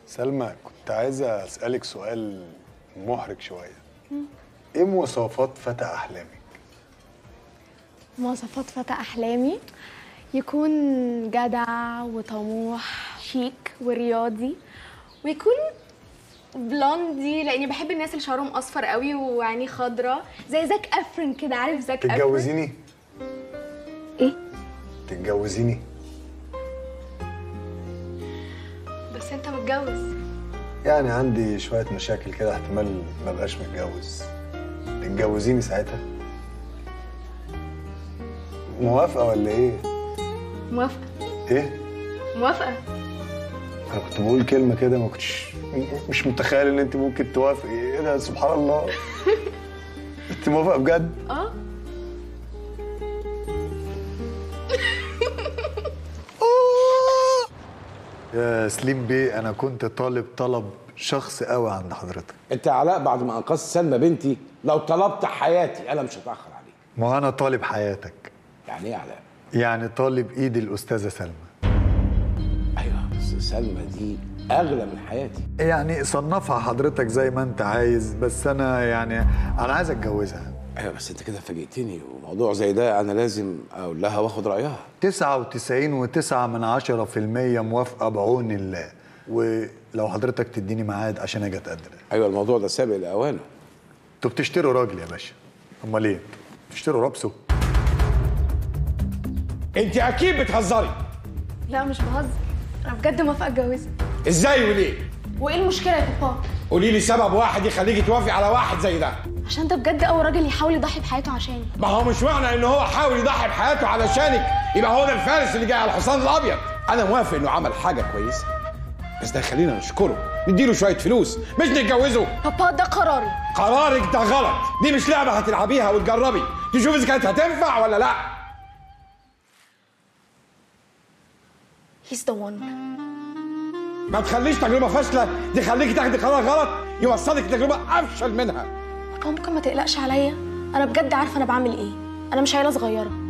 سلمى كنت عايزة أسألك سؤال محرج شوية إيه مواصفات فتى أحلامك؟ مواصفات فتى أحلامي يكون جدع وطموح شيك ورياضي ويكون بلوندي لاني بحب الناس اللي شعرهم اصفر قوي وعينيه خضرا زي زاك افرن كده عارف زاك افرن تتجوزيني؟ ايه تتجوزيني؟ بس انت متجوز يعني عندي شوية مشاكل كده احتمال ما بقاش متجوز تتجوزيني ساعتها؟ موافقة ولا إيه؟ موافقه إيه؟ موافقه أنا كنت بقول كلمة كده ما كنتش مش متخيل إن أنت ممكن توافقي إيه ده سبحان الله أنت موافقة بجد؟ اه يا سليم بيه أنا كنت طالب طلب شخص قوي عند حضرتك انت يا علاء بعد ما انقذت سلمى بنتي لو طلبت حياتي انا مش هتاخر عليك ما هو أنا طالب حياتك يعني ايه يا علاء يعني طالب إيد الأستاذة سلمى ايوه بس سلمى دي اغلى من حياتي يعني صنفها حضرتك زي ما أنت عايز بس أنا يعني أنا عايز أتجوزها ايوه بس انت كده فاجئتني وموضوع زي ده انا لازم اقول لها واخد رايها 99 وتسعة من عشرة في المية موافقة بعون الله ولو حضرتك تديني ميعاد عشان أجي أتقدم ايوه الموضوع ده سابق لاوانه انتوا بتشتروا راجل يا باشا امال ايه بتشتروا رابسه انت اكيد بتهزري لا مش بهزر انا بجد موافقه اتجوزها ازاي وليه وايه المشكله يا بابا قولي لي سبب واحد يخليكي توافقي على واحد زي ده عشان ده بجد اول راجل يحاول يضحي بحياته عشاني ما هو مش معنى ان هو حاول يضحي بحياته علشانك يبقى هو ده الفارس اللي جاي على الحصان الابيض انا موافق انه عمل حاجه كويسه بس ده خلينا نشكره نديله شويه فلوس مش نتجوزه بابا ده قراري قرارك ده غلط دي مش لعبه هتلعبيها وتجربي تشوفي اذا كانت هتنفع ولا لا هيز ذا وان ما تخليش تجربه فاشله دي خليكي تاخدي قرار غلط يوصلك تجربه افشل منها بابا ممكن ما تقلقش عليا انا بجد عارفه انا بعمل ايه انا مش عيله صغيره